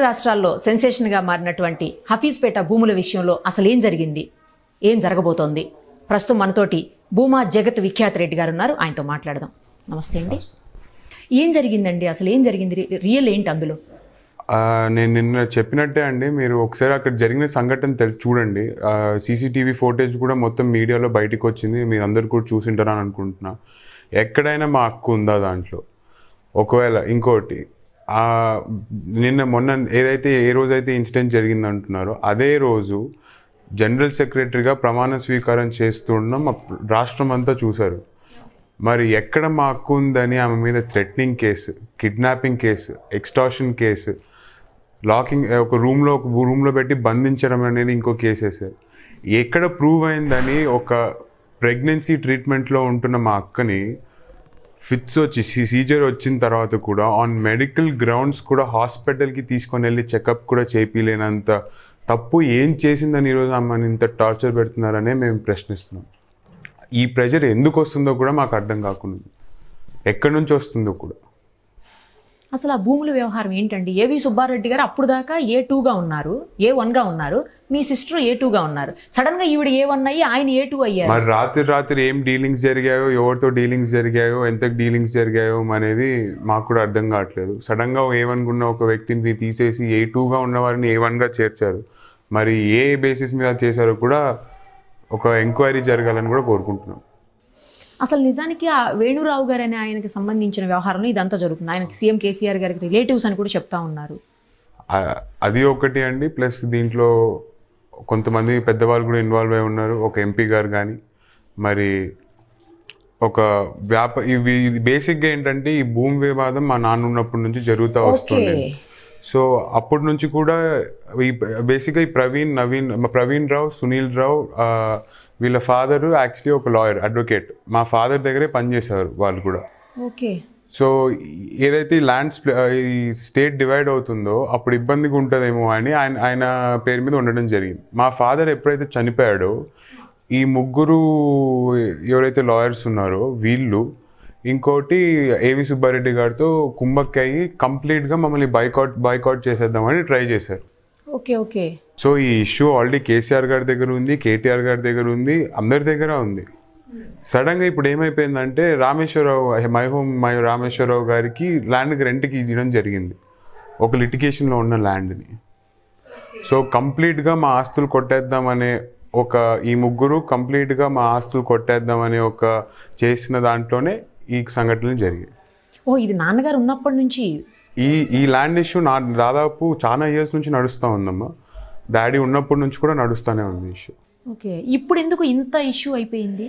రాష్ట్రాల్లో సెన్సేషన్గా మారినటువంటి హఫీజ్పేట భూముల విషయంలో అసలు ఏం జరిగింది ఏం జరగబోతోంది ప్రస్తుతం మనతోటి భూమా జగత్ విఖ్యాత్ రెడ్డి గారు ఉన్నారు ఆయనతో మాట్లాడదాం నమస్తే అండి ఏం జరిగిందండి అసలు ఏం జరిగింది రి- రియల్ ఏంటి అందులో ఆ, నేను నిన్న చెప్పినట్టే అండి మీరు ఒకసారి అక్కడ జరిగిన సంఘటన తెలి చూడండి సీసీటీవీ ఫోటేజ్ కూడా మొత్తం మీడియాలో బయటికి వచ్చింది మీరు అందరు కూడా చూసింటారని అనుకుంటున్నా ఎక్కడైనా మా హక్కు ఉందా దాంట్లో ఒకవేళ ఇంకోటి ఆ, నిన్న మొన్న ఏదైతే ఏ రోజైతే ఇన్సిడెంట్ జరిగింది అంటున్నారో అదే రోజు జనరల్ సెక్రటరీగా ప్రమాణ స్వీకారం చేస్తుండడం మా రాష్ట్రం అంతా చూశారు మరి ఎక్కడ మా హక్కు ఉందని ఆమె మీద threatening case kidnapping case extortion case locking ఒక రూమ్లో ఒక రూమ్లో పెట్టి బంధించడం అనేది ఇంకో కేసు వేశారు ఎక్కడ ప్రూవ్ అయిందని ఒక ప్రెగ్నెన్సీ ట్రీట్మెంట్లో ఉంటున్న మా అక్కని ఫిట్స్ వచ్చి సీజర్ వచ్చిన తర్వాత కూడా ఆన్ మెడికల్ గ్రౌండ్స్ కూడా హాస్పిటల్కి తీసుకొని వెళ్ళి చెకప్ కూడా చేపిలేనంత తప్పు ఏం చేసిందని ఈరోజు ఆమెను ఇంత టార్చర్ పెడుతున్నారనే మేము ప్రశ్నిస్తున్నాం ఈ ప్రెషర్ ఎందుకు వస్తుందో కూడా మాకు అర్థం కాకుండా ఎక్కడి నుంచి వస్తుందో కూడా అసలు ఆ భూముల వ్యవహారం ఏంటండి ఏవి సుబ్బారెడ్డి గారు అప్పుడు దాకా ఏ టూగా ఉన్నారు ఏ వన్గా ఉన్నారు మీ సిస్టర్ ఏ టూగా ఉన్నారు సడన్గా ఈవిడ ఏ వన్ అయ్యి ఆయన ఏ టూ అయ్యారు మరి రాత్రి రాత్రి ఏం డీలింగ్స్ జరిగాయో ఎవరితో డీలింగ్స్ జరిగాయో ఎంత డీలింగ్స్ జరిగాయో అనేది మాకు కూడా అర్థం కావట్లేదు సడన్గా ఏ వన్ ఉన్న ఒక వ్యక్తిని తీసేసి ఏ టూగా ఉన్న వారిని ఏ వన్గా చేర్చారు మరి ఏ బేసిస్ మీద చేశారో కూడా ఒక ఎంక్వైరీ జరగాలని కూడా కోరుకుంటున్నాం అసలు నిజానికి ఆ వేణురావు గారు అనే ఆయనకి సంబంధించిన వ్యవహారంలో ఇదంతా జరుగుతుంది ఆయనకి సీఎం కేసీఆర్ గారికి రిలేటివ్స్ అని కూడా చెప్తా ఉన్నారు ఆ- అది ఒకటి అండి ప్లస్ దీంట్లో కొంతమంది పెద్దవాళ్ళు కూడా ఇన్వాల్వ్ అయి ఉన్నారు ఒక ఎంపీ గారు కానీ మరి ఒక వ్యాప ఇవి బేసిక్గా ఏంటంటే ఈ భూమి వివాదం మా నాన్న ఉన్నప్పటి నుంచి జరుగుతూ వస్తుంది సో అప్పటి నుంచి కూడా ఈ బేసిక్గా ఈ ప్రవీణ్ నవీన్ మా ప్రవీణ్ రావు సునీల్ రావు ఆ, వీళ్ళ ఫాదర్ యాక్చువల్లీ ఒక లాయర్ అడ్వకేట్ మా ఫాదర్ దగ్గరే పనిచేశారు వాళ్ళు కూడా ఓకే సో ఏదైతే ఈ ల్యాండ్స్ ఈ స్టేట్ డివైడ్ అవుతుందో అప్పుడు ఇబ్బందిగా ఉంటుందేమో అని ఆయన ఆయన పేరు మీద ఉండడం జరిగింది మా ఫాదర్ ఎప్పుడైతే చనిపోయాడో ఈ ముగ్గురు ఎవరైతే లాయర్స్ ఉన్నారో వీళ్ళు ఇంకోటి ఏవి సుబ్బారెడ్డి గారితో కుంభక్కయ్యి కంప్లీట్గా మమ్మల్ని బైకాట్ బైకాట్ చేసేద్దామని ట్రై చేశారు ఓకే ఓకే సో ఈ ఇష్యూ ఆల్రెడీ కేసీఆర్ గారి దగ్గర ఉంది కేటీఆర్ గారి దగ్గర ఉంది అందరి దగ్గర ఉంది సడన్గా ఇప్పుడు ఏమైపోయిందంటే Rameshwar Rao my home my Rameshwar Rao గారికి ల్యాండ్కి రెంట్కి ఇవ్వడం జరిగింది ఒక లిటిగేషన్లో ఉన్న ల్యాండ్ని సో కంప్లీట్గా మా ఆస్తులు కొట్టేద్దామనే ఒక ఈ ముగ్గురు కంప్లీట్గా మా ఆస్తులు కొట్టేద్దామనే ఒక చేసిన దాంట్లోనే ఈ సంఘటనలు జరిగాయి ఓ ఇది నాన్నగారు ఉన్నప్పటి నుంచి ఈ ఈ ల్యాండ్ ఇష్యూ నా దాదాపు చాలా ఇయర్స్ నుంచి నడుస్తూ ఉందమ్మా డాడీ ఉన్నప్పటి నుంచి కూడా నడుస్తూనే ఉంది ఇష్యూ ఓకే ఇప్పుడు ఎందుకు ఇంత ఇష్యూ అయిపోయింది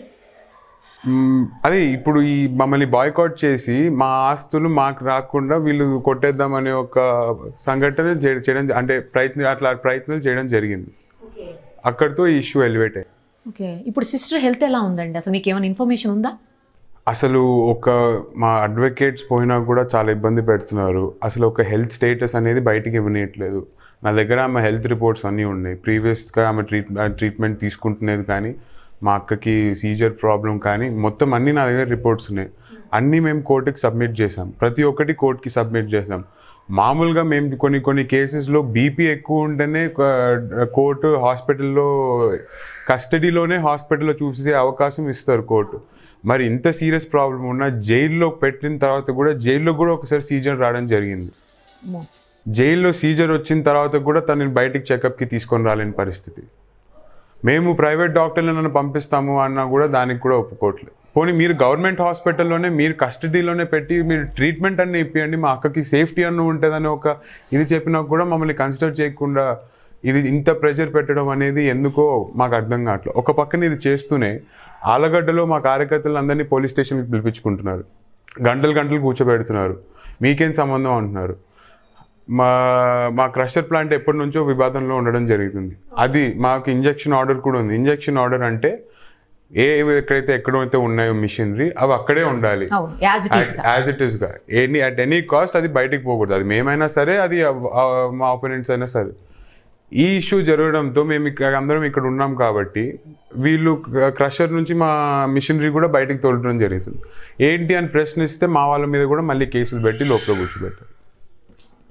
మ్మ్, అదే ఇప్పుడు ఈ మమ్మల్ని బాయ్కాట్ చేసి మా ఆస్తులు మాకు రాకుండా వీళ్ళు కొట్టేద్దామనే ఒక సంఘటన చే- చేయడం అంటే ప్రయత్నం అట్లా ప్రయత్నాలు చేయడం జరిగింది అక్కడితో ఈ ఇష్యూ ఎలివేట్ అయ్యింది ఓకే ఇప్పుడు సిస్టర్ హెల్త్ ఎలా ఉందండి అసలు మీకు ఏమైనా ఇన్ఫర్మేషన్ ఉందా అసలు ఒక మా అడ్వకేట్స్ పోయినా కూడా చాలా ఇబ్బంది పెడుతున్నారు అసలు ఒక హెల్త్ స్టేటస్ అనేది బయటికి ఇవ్వనీయట్లేదు నా దగ్గర ఆమె హెల్త్ రిపోర్ట్స్ అన్నీ ఉన్నాయి ప్రీవియస్గా ఆమె ట్రీట్ ట్రీట్మెంట్ తీసుకుంటున్నది కానీ మా అక్కకి సీజర్ ప్రాబ్లం కానీ మొత్తం అన్నీ నా దగ్గర రిపోర్ట్స్ ఉన్నాయి అన్నీ మేము కోర్టుకి సబ్మిట్ చేసాం ప్రతి ఒక్కటి కోర్టుకి సబ్మిట్ చేసాం మామూలుగా మేము కొన్ని కొన్ని కేసెస్లో బీపీ ఎక్కువ ఉంటేనే కోర్టు హాస్పిటల్లో కస్టడీలోనే హాస్పిటల్లో చూసే అవకాశం ఇస్తారు కోర్టు మరి ఇంత సీరియస్ ప్రాబ్లం ఉన్నా జైల్లో పెట్టిన తర్వాత కూడా జైల్లో కూడా ఒకసారి సీజర్ రావడం జరిగింది అమ్మో. జైల్లో సీజర్ వచ్చిన తర్వాత కూడా తనని బయటికి చెకప్కి తీసుకొని రాలేని పరిస్థితి మేము ప్రైవేట్ డాక్టర్లు నన్ను పంపిస్తాము అన్నా కూడా దానికి కూడా ఒప్పుకోవట్లేదు పోనీ మీరు గవర్నమెంట్ హాస్పిటల్లోనే మీరు కస్టడీలోనే పెట్టి మీరు ట్రీట్మెంట్ అన్ని ఇప్పియండి మా అక్కకి సేఫ్టీ అన్న ఉంటుందని ఒక ఇది చెప్పినా కూడా మమ్మల్ని కన్సిడర్ చేయకుండా ఇది ఇంత ప్రెషర్ పెట్టడం అనేది ఎందుకో మాకు అర్థం కావట్లేదు ఒక పక్కన ఇది చేస్తూనే ఆలగడ్డలో మా కార్యకర్తలు అందరినీ పోలీస్ స్టేషన్కి పిలిపించుకుంటున్నారు గంటలు గంటలు కూర్చోబెడుతున్నారు మీకేం సంబంధం అంటున్నారు మా మా క్రషర్ ప్లాంట్ ఎప్పటి నుంచో వివాదంలో ఉండడం జరుగుతుంది అది మాకు ఇంజెక్షన్ ఆర్డర్ కూడా ఉంది ఇంజెక్షన్ ఆర్డర్ అంటే ఏ ఎక్కడైతే ఎక్కడైతే ఉన్నాయో మిషనరీ అవి అక్కడే ఉండాలి అవును as it is as it is గా ఎనీ అట్ ఎనీ కాస్ట్ అది బయటికి పోకూడదు అది మేమైనా సరే అది ఆ- ఆ మా ఒపీనియన్స్ అయినా సరే ఈ ఇష్యూ జరగడంతో మేము ఇక్కడ అందరం ఇక్కడ ఉన్నాం కాబట్టి వీళ్ళు క్రషర్ నుంచి మా మిషనరీ కూడా బయటికి తోలడం జరుగుతుంది ఏంటి అని ప్రశ్నిస్తే మా వాళ్ళ మీద కూడా మళ్ళీ కేసులు పెట్టి లోపల కూర్చోబెట్టారు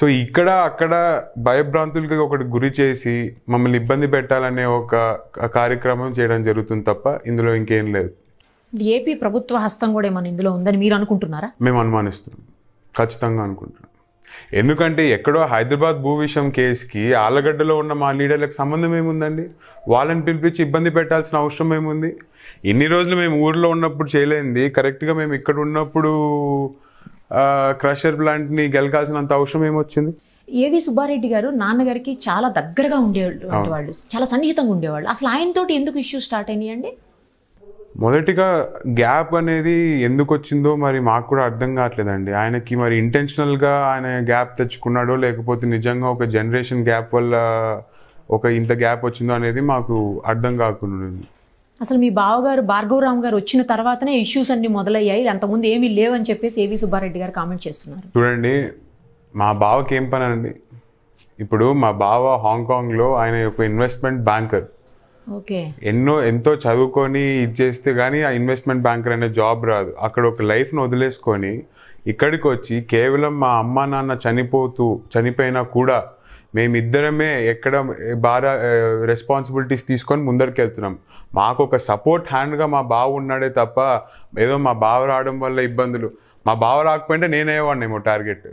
సో ఇక్కడ అక్కడ భయభ్రాంతులకి ఒకటి గురి చేసి మమ్మల్ని ఇబ్బంది పెట్టాలనే ఒక కార్యక్రమం చేయడం జరుగుతుంది తప్ప ఇందులో ఇంకేం లేదు ఏపీ ప్రభుత్వ హస్తం కూడా ఏమైనా ఇందులో ఉందని మీరు అనుకుంటున్నారా మేము అనుమానిస్తున్నాం ఖచ్చితంగా అనుకుంటున్నాం ఎందుకంటే ఎక్కడో హైదరాబాద్ భూ విషయం కేసుకి ఆలగడ్డలో ఉన్న మా లీడర్లకు సంబంధం ఏముందండి వాళ్ళని పిలిపించి ఇబ్బంది పెట్టాల్సిన అవసరం ఏముంది ఇన్ని రోజులు మేము ఊర్లో ఉన్నప్పుడు చేయలేంది కరెక్ట్గా మేము ఇక్కడ ఉన్నప్పుడు క్రషర్ ప్లాంట్ని గెలకాల్సినంత అవసరం ఏమొచ్చింది ఏవి సుబ్బారెడ్డి గారు నాన్నగారికి చాలా దగ్గరగా ఉండేటువంటి వాళ్ళు చాలా సన్నిహితంగా ఉండేవాళ్ళు అసలు ఆయనతోటి ఎందుకు ఇష్యూ స్టార్ట్ అయినాయి అండి మొదటిగా గ్యాప్ అనేది ఎందుకు వచ్చిందో మరి మాకు కూడా అర్థం కావట్లేదండి ఆయనకి మరి ఇంటెన్షనల్గా ఆయన గ్యాప్ తెచ్చుకున్నాడో లేకపోతే నిజంగా ఒక జనరేషన్ గ్యాప్ వల్ల ఒక ఇంత గ్యాప్ వచ్చిందో అనేది మాకు అర్థం కాకుండా ఉంది. అసలు మీ బావగారు భార్గవరామ్ గారు వచ్చిన తర్వాతనే ఇష్యూస్ అన్ని మొదలయ్యాయి అంతకుముందు ఏమీ లేవని చెప్పేసి ఏవి సుబ్బారెడ్డి గారు కామెంట్ చేస్తున్నారు చూడండి మా బావకి ఏం పని అండి ఇప్పుడు మా బావ హాంకాంగ్లో ఆయన ఒక ఇన్వెస్ట్మెంట్ బ్యాంకర్ ఓకే ఎన్నో ఎంతో చదువుకొని ఇది చేస్తే కానీ ఆ ఇన్వెస్ట్మెంట్ బ్యాంకర్ అనే జాబ్ రాదు అక్కడ ఒక లైఫ్ను వదిలేసుకొని ఇక్కడికి వచ్చి కేవలం మా అమ్మ నాన్న చనిపోతూ చనిపోయినా కూడా మేమిద్దరమే ఎక్కడ బాగా రెస్పాన్సిబిలిటీస్ తీసుకొని ముందరికి వెళ్తున్నాం మాకు ఒక సపోర్ట్ హ్యాండ్గా మా బావ ఉన్నాడే తప్ప ఏదో మా బావ రావడం వల్ల ఇబ్బందులు మా బావ రాకపోయింటే నేనేవాడినేమో టార్గెట్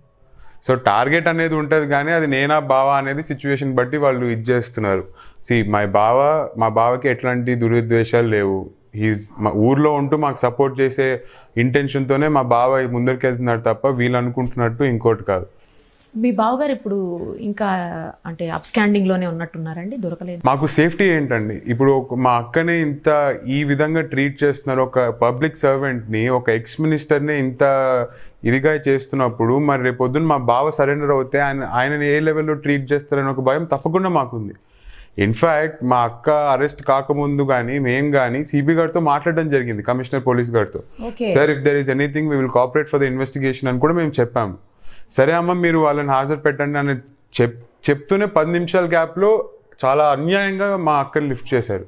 సో టార్గెట్ అనేది ఉంటుంది కానీ అది నేనా బావా అనేది సిచ్యువేషన్ బట్టి వాళ్ళు ఇది చేస్తున్నారు సి మై బావ మా బావకి ఎట్లాంటి దురుద్దేశాలు లేవు హీజ్ మా ఊర్లో ఉంటూ మాకు సపోర్ట్ చేసే ఇంటెన్షన్తోనే మా బావ ముందరికి వెళ్తున్నాడు తప్ప వీళ్ళు అనుకుంటున్నట్టు ఇంకోటి కాదు మీ బావగారు ఇప్పుడు ఇంకా అంటే అప్స్కాండింగ్ లోనే ఉన్నట్టున్నారండి దొరకలేదు మాకు సేఫ్టీ ఏంటండి ఇప్పుడు ఒక- మా అక్కనే ఇంత ఈ విధంగా ట్రీట్ చేస్తున్నారు ఒక పబ్లిక్ సర్వెంట్ని ఒక ఎక్స్ మినిస్టర్ని ఇంత ఇదిగా చేస్తున్నప్పుడు మరి రేపు పొద్దున్న మా బావ సరెండర్ అవుతే ఆయన ఆయనని ఏ లెవెల్లో ట్రీట్ చేస్తారని ఒక భయం తప్పకుండా మాకుంది ఇన్ఫ్యాక్ట్ మా అక్క అరెస్ట్ కాకముందు కానీ మేం కానీ సిబి గారితో మాట్లాడడం జరిగింది కమిషనర్ పోలీస్ గారితో okay sir if there is anything we will cooperate for the investigation అని కూడా మేము చెప్పాము సరే అమ్మ మీరు వాళ్ళని హాజరు పెట్టండి అని చెప్ చెప్తూనే పది నిమిషాల గ్యాప్లో చాలా అన్యాయంగా మా అక్కని లిఫ్ట్ చేశారు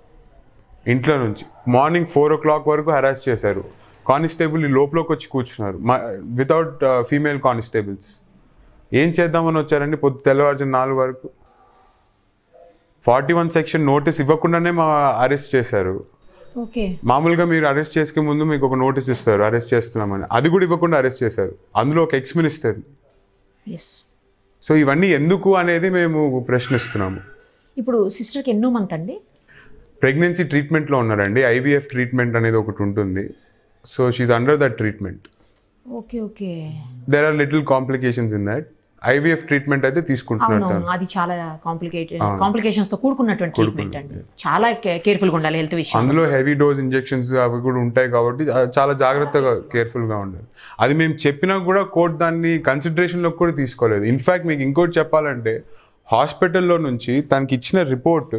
ఇంట్లో నుంచి మార్నింగ్ ఫోర్ ఓ క్లాక్ వరకు హరాస్ చేశారు కానిస్టేబుల్ ఈ లోపలికి వచ్చి కూర్చున్నారు మా వితౌట్ ఫీమేల్ కానిస్టేబుల్స్ ఏం చేద్దామని వచ్చారండి పొద్దు తెల్లవారుజాము నాలుగు వరకు ఫార్టీ వన్ సెక్షన్ నోటీస్ ఇవ్వకుండానే మా అరెస్ట్ చేశారు ఓకే మామూలుగా మీరు అరెస్ట్ చేసుకే ముందు మీకు ఒక నోటీస్ ఇస్తారు అరెస్ట్ చేస్తున్నామని అది కూడా ఇవ్వకుండా అరెస్ట్ చేశారు అందులో ఒక ఎక్స్ మినిస్టర్ ఎస్ సో ఇవన్నీ ఎందుకు అనేది మేము ప్రశ్నిస్తున్నాము ఇప్పుడు సిస్టర్కి ఎన్నో మంత్ అండి ప్రెగ్నెన్సీ ట్రీట్మెంట్లో ఉన్నారండి ఐవీఎఫ్ ట్రీట్మెంట్ అనేది ఒకటి ఉంటుంది so she's under that treatment okay okay there are little complications in that IVF treatment అయితే తీసుకుంటున్నారు అవునవును అది చాలా కాంప్లికేటెడ్ కాంప్లికేషన్స్ తో కూడుకున్నటువంటి ట్రీట్మెంట్ అండి చాలా కేర్ఫుల్ గా ఉండాలి హెల్త్ విషయం అందులో హెవీ డోస్ ఇంజెక్షన్స్ అవి కూడా ఉంటాయి కాబట్టి ఆ, చాలా జాగ్రత్తగా కేర్ఫుల్గా ఉండాలి అది మేము చెప్పినా కూడా కోర్టు దాన్ని కన్సిడరేషన్లోకి కూడా తీసుకోలేదు ఇన్ఫ్యాక్ట్ మీకు ఇంకోటి చెప్పాలంటే హాస్పిటల్లో నుంచి తనకి ఇచ్చిన రిపోర్ట్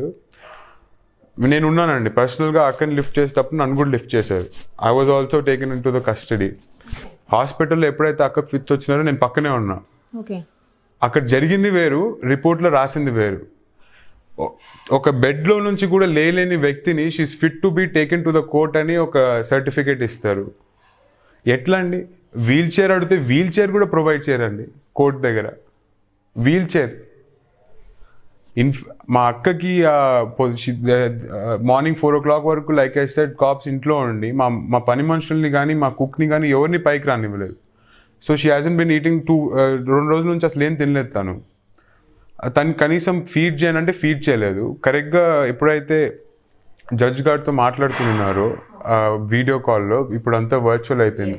నేను ఉన్నానండి పర్సనల్గా అక్కని లిఫ్ట్ చేసేటప్పుడు నన్ను కూడా లిఫ్ట్ చేశారు I was also taken in to the custody హాస్పిటల్లో ఎప్పుడైతే అక్క ఫిట్ వచ్చినారో నేను పక్కనే ఉన్నా ఓకే అక్కడ జరిగింది వేరు రిపోర్ట్లో రాసింది వేరు ఒ- ఒక బెడ్లో నుంచి కూడా లేలేని వ్యక్తిని she's fit to be taken to the court అని ఒక సర్టిఫికేట్ ఇస్తారు ఎట్లా అండి వీల్ చైర్ అడిగితే వీల్ చైర్ కూడా ప్రొవైడ్ చేయరండి కోర్ట్ దగ్గర వీల్ చైర్ ఇన్ఫ్ మా అక్కకి మార్నింగ్ ఫోర్ ఓ క్లాక్ వరకు లైక్ ఐ సెడ్ కాప్స్ ఇంట్లో ఉండి మా మా పని మనుషుల్ని కానీ మా కుక్ని కానీ ఎవరిని పైకి రానివ్వలేదు so she has been eating two రెండు రోజుల నుంచి అసలు ఏం తినలేదు తను తను కనీసం ఫీడ్ చేయనంటే ఫీడ్ చేయలేదు కరెక్ట్గా ఎప్పుడైతే జడ్జ్ గారితో మాట్లాడుతున్నారో వీడియో కాల్లో ఇప్పుడు అంతా వర్చువల్ అయిపోయింది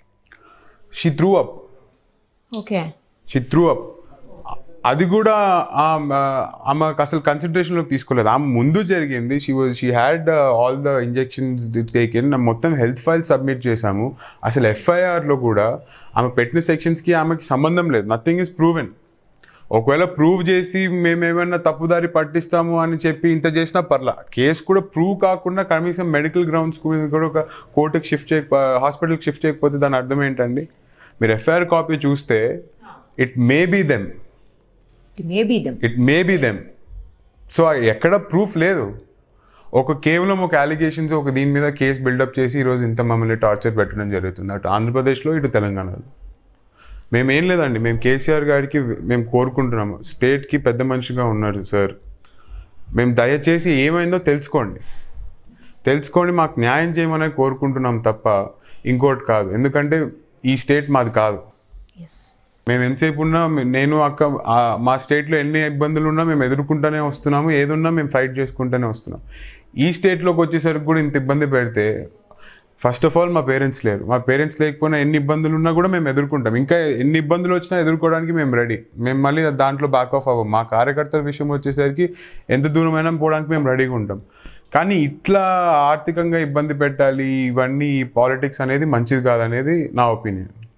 she threw up okay she threw up అది కూడా ఆమె ఆమెకు అసలు కన్సిడరేషన్లోకి తీసుకోలేదు ఆమె ముందు జరిగింది she was she had all the injections taken మొత్తం హెల్త్ ఫైల్ సబ్మిట్ చేశాము అసలు ఎఫ్ఐఆర్లో కూడా ఆమె పెట్టిన సెక్షన్స్కి ఆమెకి సంబంధం లేదు నథింగ్ ఇస్ ప్రూవెన్ ఒకవేళ ప్రూవ్ చేసి మేమేమన్నా తప్పుదారి పట్టిస్తాము అని చెప్పి ఇంత చేసినా పర్లా కేసు కూడా ప్రూవ్ కాకుండా కనీసం మెడికల్ గ్రౌండ్స్ కూడా ఒక కోర్టుకి షిఫ్ట్ చేయక హాస్పిటల్కి షిఫ్ట్ చేయకపోతే దాని అర్థం ఏంటండి మీరు ఎఫ్ఐఆర్ కాపీ చూస్తే it may be them maybe them it may be them so ఎక్కడ ప్రూఫ్ లేదు ఒక కేవలం ఒక అలిగేషన్స్ ఒక దీని మీద కేసు బిల్డప్ చేసి ఈరోజు ఇంత మమ్మల్ని టార్చర్ పెట్టడం జరుగుతుంది అటు ఆంధ్రప్రదేశ్లో ఇటు తెలంగాణలో మేమేం లేదండి మేము కేసీఆర్ గారికి మేము కోరుకుంటున్నాము స్టేట్కి పెద్ద మనిషిగా ఉన్నారు సార్ మేము దయచేసి ఏమైందో తెలుసుకోండి తెలుసుకొని మాకు న్యాయం చేయమని కోరుకుంటున్నాం తప్ప ఇంకోటి కాదు ఎందుకంటే ఈ స్టేట్ మాది కాదు ఎస్ మేము ఎంతసేపు ఉన్నా మే- నేను అక్క ఆ, మా స్టేట్లో ఎన్ని ఇబ్బందులు ఉన్నా మేము ఎదుర్కొంటూనే వస్తున్నాము ఏదున్నా మేము ఫైట్ చేసుకుంటూనే వస్తున్నాం ఈ స్టేట్లోకి వచ్చేసరికి కూడా ఇంత ఇబ్బంది పెడితే ఫస్ట్ ఆఫ్ ఆల్ మా పేరెంట్స్ లేరు మా పేరెంట్స్ లేకపోయినా ఎన్ని ఇబ్బందులు ఉన్నా కూడా మేము ఎదుర్కొంటాం ఇంకా ఎన్ని ఇబ్బందులు వచ్చినా ఎదుర్కోవడానికి మేము రెడీ మేము మళ్ళీ దాంట్లో బ్యాక్ ఆఫ్ అవ్వం మా కార్యకర్తల విషయం వచ్చేసరికి ఎంత దూరమైనా పోవడానికి మేము రెడీగా ఉంటాం కానీ ఇట్లా ఆర్థికంగా ఇబ్బంది పెట్టాలి ఇవన్నీ పాలిటిక్స్ అనేది మంచిది కాదనేది నా ఒపీనియన్